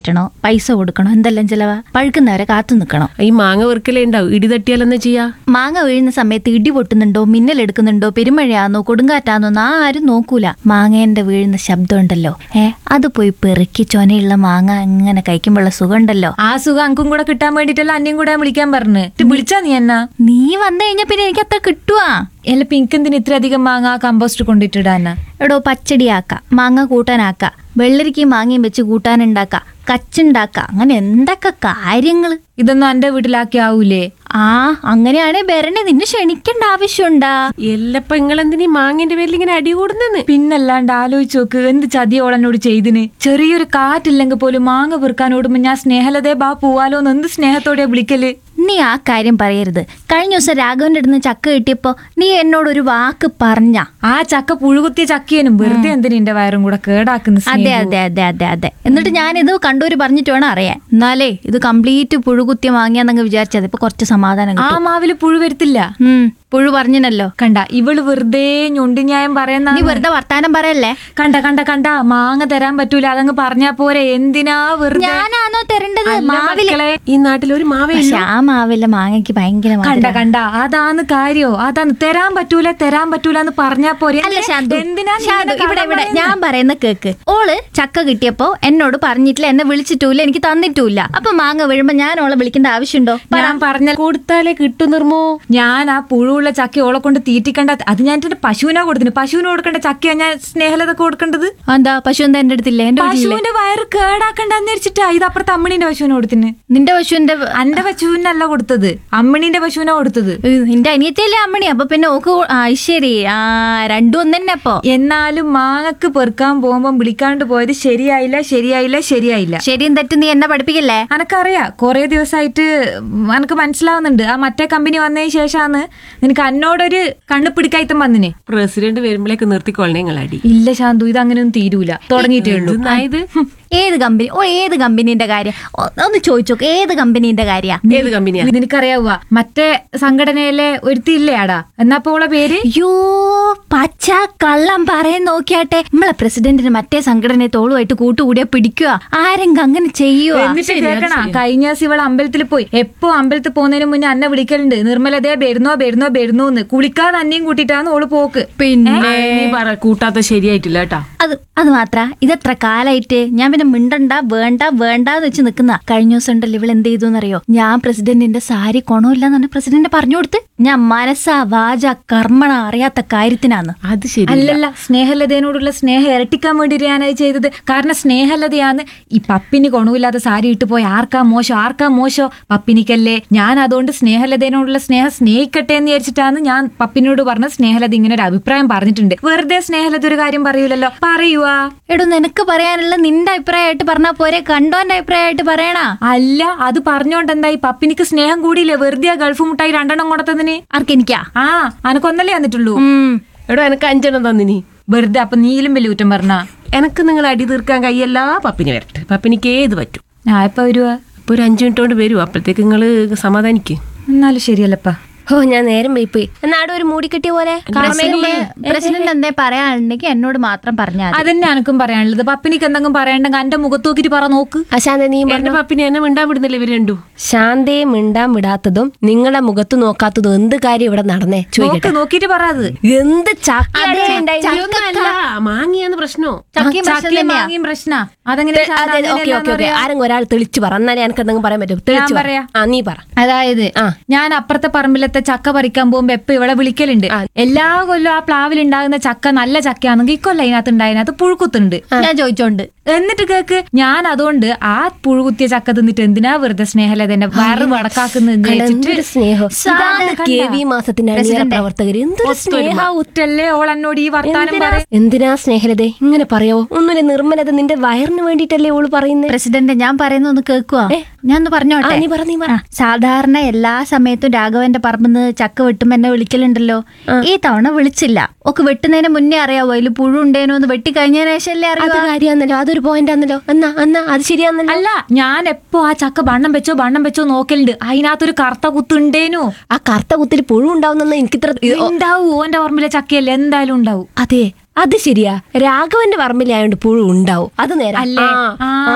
മാറ്റണോ പൈസ കൊടുക്കണോ എന്തെല്ലാം ചിലവാ പഴുക്കുന്നവരെ കാത്തു നിൽക്കണോ ഈ മാങ്ങ വെറുക്കലേ ഉണ്ടാവും ഇടി തട്ടിയാലെന്നാ ചെയ്യാ മാങ്ങ വീഴുന്ന സമയത്ത് ഇടി പൊട്ടുന്നുണ്ടോ മിന്നലെടുക്കുന്നുണ്ടോ പെരുമഴയാന്നോ കൊടുങ്കാറ്റാന്നോ എന്ന് ആരും നോക്കൂല മാങ്ങേന്റെ വീഴുന്ന ശബ്ദം ഉണ്ടല്ലോ ഏ അത് പോയി പെറുക്കി ചൊനയുള്ള മാങ്ങ അങ്ങനെ കഴിക്കുമ്പോഴുള്ള സുഖം ഉണ്ടല്ലോ ആ സുഖം അങ്കും കൂടെ കിട്ടാൻ വേണ്ടിട്ടല്ല അന്നെയും കൂടെ വിളിക്കാൻ പറഞ്ഞു വിളിച്ചാ നീ എന്നാ നീ വന്നു കഴിഞ്ഞാ പിന്നെ എനിക്ക് അത്ര കിട്ടുവാ അല്ല പിങ്കെന്തിന് ഇത്ര അധികം മാങ്ങ കമ്പോസ്റ്റ് കൊണ്ടിട്ടിടാനാ എടോ പച്ചടിയാക്ക മാങ്ങ കൂട്ടാനാക്ക വെള്ളരിക്ക് മാങ്ങയും വെച്ച് കൂട്ടാനുണ്ടാക്ക കച്ചുണ്ടാക്ക അങ്ങനെ എന്തൊക്കെ കാര്യങ്ങള് ഇതൊന്നും എന്റെ വീട്ടിലാക്കി ആവൂലേ ആ അങ്ങനെയാണെ ഭരണി നിന്നെ ക്ഷണിക്കേണ്ട ആവശ്യമുണ്ടാ എല്ലപ്പ നിങ്ങളെന്തിനീ മാങ്ങന്റെ പേരിൽ ഇങ്ങനെ അടി കൂടുന്നെന്ന് പിന്നല്ലാണ്ട് ആലോചിച്ച് നോക്ക് എന്ത് ചതിയോളനോട് ചെയ്തിന് ചെറിയൊരു കാറ്റില്ലെങ്കിൽ പോലും മാങ്ങ പെറുക്കാൻ ഓടുമ്പോ ഞാൻ സ്നേഹലതേ ബാ പോവാലോന്ന് എന്ത് സ്നേഹത്തോടെയാ വിളിക്കല് നീ ആ കാര്യം പറയരുത് കഴിഞ്ഞ ദിവസം രാഘവന്റെ അടുത്ത് ചക്ക കിട്ടിയപ്പോ നീ എന്നോട് ഒരു വാക്ക് പറഞ്ഞ ആ ചക്ക പുഴുകുത്തിയ ചക്കിയനും വെറുതെ എന്തിനു എന്റെ വയറും കൂടെ കേടാക്കുന്ന അതെ സ്നേഹവും. അതെ അതെ അതെ അതെ എന്നിട്ട് ഞാനിത് കണ്ടൂര് പറഞ്ഞിട്ട് വേണം അറിയാൻ എന്നാലേ ഇത് കംപ്ലീറ്റ് പുഴുകുത്തി വാങ്ങിയാന്നങ്ങ് വിചാരിച്ചത് ഇപ്പൊ കുറച്ച് സമാധാനം ആ കിട്ടും. മാവില് പുഴു വരുത്തില്ല ഉം പുഴു പറഞ്ഞല്ലോ കണ്ട ഇവള് വെറുതെ ഞൊണ്ടിന്യായം പറയുന്ന നീ വെറുതെ വർത്താനം പറയല്ലേ കണ്ട കണ്ട കണ്ട മാങ്ങ തരാൻ പറ്റൂല അതങ്ങ് പറഞ്ഞാ പോരെ എന്തിനാ വെറുതെ ഞാനാണോ തരേണ്ടത് അല്ല മാവില് മക്കളെ, ഈ നാട്ടിൽ ഒരു മാവേ പക്ഷെ ആ മാവിലെ മാങ്ങയ്ക്ക് ഭയങ്കര കണ്ട മധുരാ. കണ്ട അതാന്ന് കാര്യോ അതാന്ന് തരാൻ പറ്റൂല തരാൻ പറ്റൂല എന്ന് പറഞ്ഞാ പോരെ അല്ല ശാന്തു എന്തിനാ നീ ശാന്തു ഇങ്ങനെ ഇവിടെ കള്ളം ഇവിടെ പറയുന്നെ? ഞാൻ പറയുന്ന കേക്ക് ഓള് ചക്ക കിട്ടിയപ്പോ എന്നോട് പറഞ്ഞിട്ടില്ല എന്നെ വിളിച്ചിട്ടില്ല എനിക്ക് തന്നിട്ടില്ല അപ്പൊ മാങ്ങ വീഴുമ്പോ ഞാൻ ഓളെ വിളിക്കേണ്ട ആവശ്യമുണ്ടോ ഞാൻ പറഞ്ഞ കൊടുത്താലേ കിട്ടും നിർമ്മോ ഞാൻ ആ പുഴുവുള്ള ചക്ക ഓളെ കൊണ്ട് തീറ്റിക്കണ്ട അത് ഞാൻ എന്റെ പശുവിനാ കൊടുത്തിന് പശുവിന് കൊടുക്കേണ്ട ചക്കയാ ഞാൻ സ്നേഹലതൊക്കെ കൊടുക്കേണ്ടത് എന്താ പശു എന്താ എന്റെ അടുത്തില്ല എന്റെ വീട്ടിലില്ലേ? പശുവിന്റെ വയറ് കേടാക്കണ്ടെന്ന് വെച്ചിട്ടാ ഇത് അപ്പുറത്ത് അമ്മണിന്റെ പശുവിനെ കൊടുത്തിന് നിന്റെ പശുവിന്റെ അന്റെ പശുവിനല്ല കൊടുത്തത് അമ്മണിന്റെ പശുവിനാ കൊടുത്തത് ഏഹ്, നിന്റെ അനിയത്തിയല്ലേ അമ്മണി അപ്പൊ പിന്നെ ഓക്ക് കൊ- ആ ശരി ആ രണ്ടും ഒന്ന് തന്നെ അപ്പൊ എന്നാലും മാങ്ങക്ക് പെറുക്കാൻ പോകുമ്പം വിളിക്കാണ്ട് പോയത് ശരിയായില്ല ശരിയായില്ല ശരിയായില്ല ശരിയും തെറ്റും നീ എന്നെ പഠിപ്പിക്കല്ലേ അനക്കറിയാം കുറെ ദിവസമായിട്ട് എനക്ക് മനസ്സിലാവുന്നുണ്ട് ആ മറ്റേ കമ്പനി വന്നതിന് ശേഷമാണ് നിനക്ക് എന്നോടൊരു കണ്ണു പിടിക്കായിത്തം വന്നിന് പ്രസിഡന്റ് വരുമ്പോഴേക്ക് നിർത്തിക്കൊള്ളണേ നിങ്ങൾ അടി ഇല്ല ശാന്തു ഇത് അങ്ങനെയൊന്നും തീരൂല തുടങ്ങിയിട്ടേ ഉള്ളൂ ഇതെന്നായത് ഏത് കമ്പനി ഓ ഏത് കമ്പനീന്റെ കാര്യം ഒ- ഒന്ന് ചോദിച്ചോക്ക് ഏത് കമ്പനീന്റെ കാര്യ ഏത് കമ്പനിയാ നിനക്കറിയാവുക മറ്റേ സംഘടനയിലെ ഒരുത്തിയില്ലേ ആടാ എന്നാ ഓളെ പേര് അയ്യോ പച്ച കള്ളം പറയാൻ നോക്കിയാട്ടെ നമ്മളെ പ്രസിഡന്റിന് മറ്റേ സംഘടനയെ തോളുമായിട്ട് കൂട്ടുകൂടിയാ പിടിക്കുക ആരെങ്കിലും അങ്ങനെ ചെയ്യുവോ എന്നിട്ട് കേൾക്കണ കഴിഞ്ഞ ദിവസം ഇവള് അമ്പലത്തിൽ പോയി എപ്പോ അമ്പലത്തിൽ പോകുന്നതിന് മുന്നേ അന്നെ വിളിക്കലുണ്ട് നിർമ്മലതേ വരുന്നോ വരുന്നോ വരുന്നോ എന്ന് കുളിക്കാതെ അന്നെയും കൂട്ടിയിട്ടാണ് ഓള് പോക്ക് പിന്നെ ആ, നീ പറ കൂട്ടാത്ത ശരിയായിട്ടില്ല കേട്ടാ അത് അത് മാത്ര ഇതെത്ര കാലായിട്ട് ഞാൻ പിന്നെ മിണ്ടണ്ട വേണ്ട വേണ്ടാന്ന് വെച്ച് നിക്കുന്ന കഴിഞ്ഞ ദിവസം ഉണ്ടല്ലോ ഇവൾ എന്ത് ചെയ്തു എന്നറിയോ ഞാൻ പ്രസിഡന്റിന്റെ സാരി കൊണമില്ലെന്ന് പറഞ്ഞ പ്രസിഡന്റ് പറഞ്ഞു കൊടുത്ത് ഞാൻ മനസ്സാ വാച കർമ്മണ അറിയാത്ത കാര്യത്തിനാന്ന് അത് ശരി അല്ലല്ല സ്നേഹലതയോടുള്ള സ്നേഹം ഇരട്ടിക്കാൻ വേണ്ടിയിട്ട് ഞാനത് ചെയ്തത് കാരണം സ്നേഹലതയാണ് ഈ പപ്പിന് കൊണവില്ലാതെ സാരി ഇട്ട് പോയി ആർക്കാ മോശം ആർക്കാ മോശം പപ്പിനിക്കല്ലേ ഞാൻ അതുകൊണ്ട് സ്നേഹലതയോടുള്ള സ്നേഹം സ്നേഹിക്കട്ടെ എന്ന് വിചാരിച്ചിട്ടാണ് ഞാൻ പപ്പിനോട് പറഞ്ഞ സ്നേഹലത ഇങ്ങനെ ഒരു അഭിപ്രായം പറഞ്ഞിട്ടുണ്ട് വെറുതെ സ്നേഹലത ഒരു കാര്യം പറയൂലല്ലോ പറയുവാ എടോ നിനക്ക് പറയാനുള്ള നിന്റെ അഭിപ്രായമായിട്ട് പറഞ്ഞാ പോരെ കണ്ടോന്റെ അഭിപ്രായമായിട്ട് പറയണ അല്ല അത് പറഞ്ഞോണ്ട് എന്തായി പപ്പിനിക്ക് സ്നേഹം കൂടിയില്ലേ വെറുതെ ആ ഗൾഫ് മുട്ടായി രണ്ടെണ്ണം കൊടുത്തതിന് ആർക്കെനിക്കാ ആ അനക്കൊന്നല്ലേ വന്നിട്ടുള്ളൂ ഉം എടോ എനക്ക് അഞ്ചെണ്ണം തന്നിനി വെറുതെ അപ്പൊ നീലും വലിയ കുറ്റം പറഞ്ഞ എനക്ക് നിങ്ങൾ അടി തീർക്കാൻ കയ്യല്ല പപ്പിന് വരട്ടെ പപ്പിനിക്ക് ഏത് പറ്റും ഞാൻ ഇപ്പൊ വരുവാ അപ്പൊ ഒരു അഞ്ചു മിനിറ്റ് കൊണ്ട് വരും അപ്പോഴത്തേക്ക് നിങ്ങൾ സമാധാനിക്ക് എന്നാലും ശരിയല്ലപ്പാ ഓ ഞാൻ നേരം പോയിപ്പോയി എന്നാട് ഒരു മൂടിക്കെട്ടിയ പോലെ പ്രസിഡന്റ് പ്രസിഡന്റ് എന്തേ പറയാനുണ്ടെങ്കിൽ എന്നോട് മാത്രം പറഞ്ഞാൽ മതി. അതന്നെ എനക്കും പറയാനുള്ളത് പപ്പിനിക്ക് എന്തെങ്കിലും പറയണ്ടെങ്കിൽ എന്റെ മുഖത്ത് നോക്കിട്ട് പറ നോക്ക് അശാന്ത നീ എന്റെ പപ്പിനെ എന്നെ മിണ്ടാൻ വിടുന്നില്ല ഇവര് രണ്ടു ശാന്തയെ മിണ്ടാൻ വിടാത്തതും നിങ്ങളെ മുഖത്ത് നോക്കാത്തതും എന്ത് കാര്യം ഇവിടെ നടന്നേ ചോദിക്കട്ടെ നോക്ക് നോക്കിട്ട് പറ അത് എന്ത് ചക്കയാണ് ഉണ്ടായിരുന്നെ? അല്ല മാങ്ങിയാന്ന് പ്രശ്നോ ചക്കയും പ്രശ്നം ചക്കയും തന്നെയാ. മാങ്ങയും പ്രശ്ന അതെങ്ങനെ തെ- അതെ, ഓക്കേ, ഓക്കേ, ഓക്കേ. ആരെങ്കിലും ഒരാൾ തെളിച്ചു പറ എന്നാലേ എനിക്ക് എന്തെങ്കിലും പറയാൻ പറ്റും തെളിച്ചു പറ. പറയാം. ആ നീ പറ അതായത് ഞാൻ അപ്പുറത്തെ പറമ്പിലത്തെ ചക്ക പറിക്കാൻ പോകുമ്പോ എപ്പോ ഇവിടെ വിളിക്കലുണ്ട് എല്ലാ കൊല്ലം ആ പ്ലാവിൽ ഉണ്ടാകുന്ന ചക്ക നല്ല ചക്കയാണെങ്കിൽ ഇക്കൊല്ലം അതിനകത്ത് ഉണ്ടായതിനകത്ത് പുഴുക്കുത്തുണ്ട് ഞാൻ ചോദിച്ചോണ്ട് എന്നിട്ട് കേക്ക് ഞാൻ അതുകൊണ്ട് ആ പുഴുകുത്തിയ ചക്ക തിന്നിട്ട് എന്തിനാ വെറുതെ സ്നേഹലത എന്നെ വയറ് വടക്കാക്കുന്നത് കണ്ട, എന്തൊരു സ്നേഹം സാധനം ഇതാണ് കണ്ട. കെ വി മാസത്തിന്റെ അണിയറ പ്രവർത്തകർ എന്തൊരു സ്നേഹ ഉറ്റല്ലേ ഓൾ എന്നോട് ഈ വർത്താനം എന്തിനാ പറയും എന്തിനാ സ്നേഹലതേ ഇങ്ങനെ പറയാവോ ഒന്നുമില്ല നിർമ്മലത നിന്റെ വയറിന് വേണ്ടിയിട്ടല്ലേ ഓള് പറയുന്നത് പ്രസിഡന്റ് ഞാൻ പറയുന്ന ഒന്ന് കേൾക്കുവാ ഞാൻ ഒന്ന് പറഞ്ഞോട്ടെ ആ, നീ പറ, നീ പറ. ആ, സാധാരണ എല്ലാ സമയത്തും രാഘവന്റെ പറമ്പിന്ന് ചക്ക വെട്ടുമ്പോ എന്നെ വിളിക്കലുണ്ടല്ലോ ഈ തവണ വിളിച്ചില്ല ഒക്കെ വെട്ടുന്നതിന് മുന്നേ അറിയാവോ അതിൽ പുഴു ഉണ്ടേനോ എന്ന് വെട്ടി കഴിഞ്ഞതിന് ശേഷമല്ലേ അത് അറിയാം കാര്യാന്നല്ലോ അതൊരു പോയിന്റ് ആന്നല്ലോ എന്നാ എന്നാ അത് ശരിയാന്നല്ലോ അല്ല ഞാൻ എപ്പോ ആ ചക്ക ബണ്ണം വെച്ചോ ബണ്ണം വെച്ചോ നോക്കലുണ്ട് അതിനകത്തൊരു കറുത്ത കുത്തുണ്ടേനു ആ കറുത്ത കുത്തിൽ പുഴു ഉണ്ടാവുന്ന എനിക്കിത്ര ഉണ്ടാവും ഓന്റെ ഓർമ്മയിലെ ചക്കയല്ലേ എന്തായാലും ഉണ്ടാവും അതെ അത് ശരിയാ രാഘവന്റെ പറമ്പിലായോണ്ട് പുഴു ഉണ്ടാവും അത് നേരം അല്ലേ? ആ.